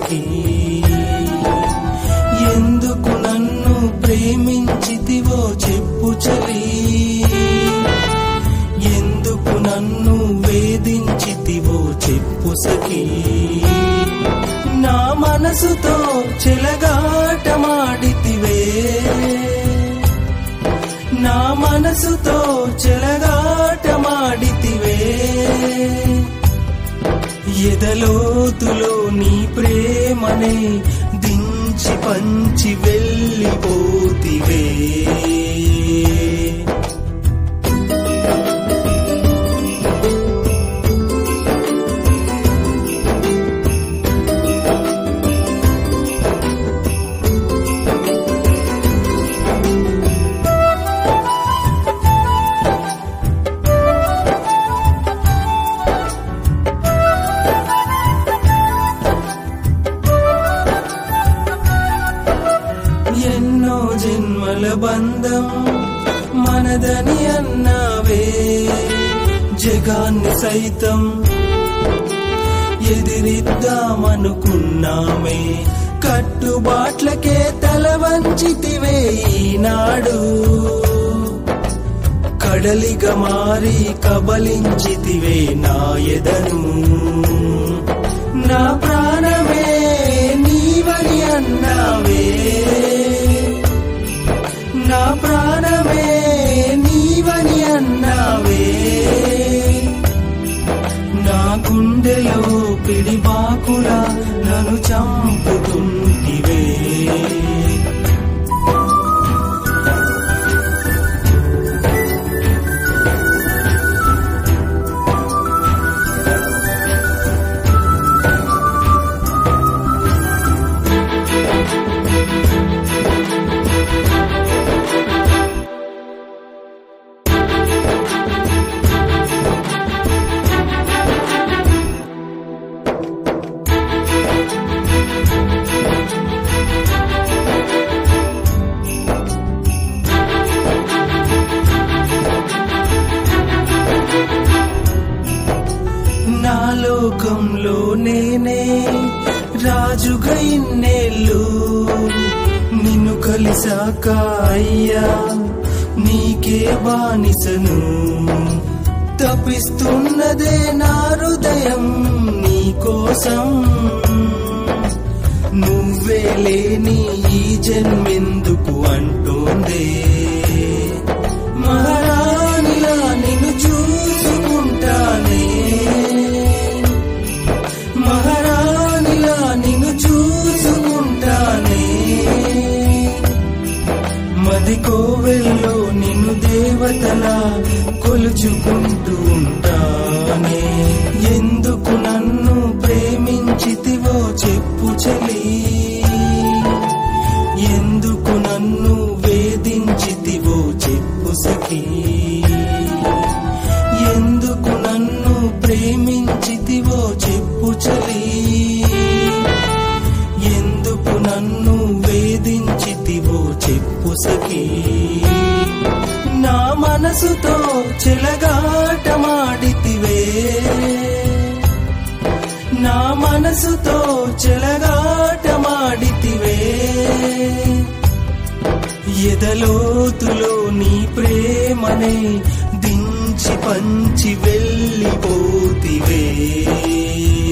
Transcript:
సఖీ ఎందుకు నన్ను ప్రేమించితివో చెప్పు చలి ఎందుకు నన్ను వేధించితివో చెప్పు సఖీ నా మనసుతో చెలగాటమాడితివే నా మనసుతో చెలగాటమాడితివే ఎదలోతులో నీ ప్రేమనే దించి పంచి వెళ్ళిపోతివే ఎన్నో జన్మల బంధం మనదని అన్నావే జగాన్ని సైతం ఎదిరిద్దామనుకున్నామే కట్టుబాట్లకే తల వంచితివే ఈనాడు కడలిగా మారి కబలించితివే నా ఎదను నా ప్రాణమే నీవని అన్నావే నా ప్రాణమే నీవని అన్నావే నా గుండెలో పిడిబాకులా నన్ను చంపుతుంటివే నా లోకంలో నేనే రాజుగా ఇన్నేళ్ళు నిన్ను కలిసాక అయ్యా నీకే బానిసను తపిస్తున్నదే నా హృదయం నీ కోసం నువ్వే లేని ఈ జన్మెందుకు అంటోందే మహారాణిలా నిన్ను చూసుకుంటానే మహారాణిలా నిన్ను చూసుకుంటానే మది కోవెల్లో నిన్ను దేవతలా కొలుచుకుంటూ ఉంటానే ఎందుకు నన్ను ప్రేమించితివో చెప్పు చలి ఎందుకు నన్ను వేధించితివో చెప్పు సఖీ ఎందుకు నన్ను ప్రేమించితివో చెప్పు చలి ఎందుకు నన్ను వేధించితివో చెప్పు సఖీ నా మనసుతో చెలగాటమాడితివే నా మనసుతో చెలగాటమాడితివే ఎదలోతులో నీ ప్రేమనే దించి పంచి వెళ్ళిపోతివే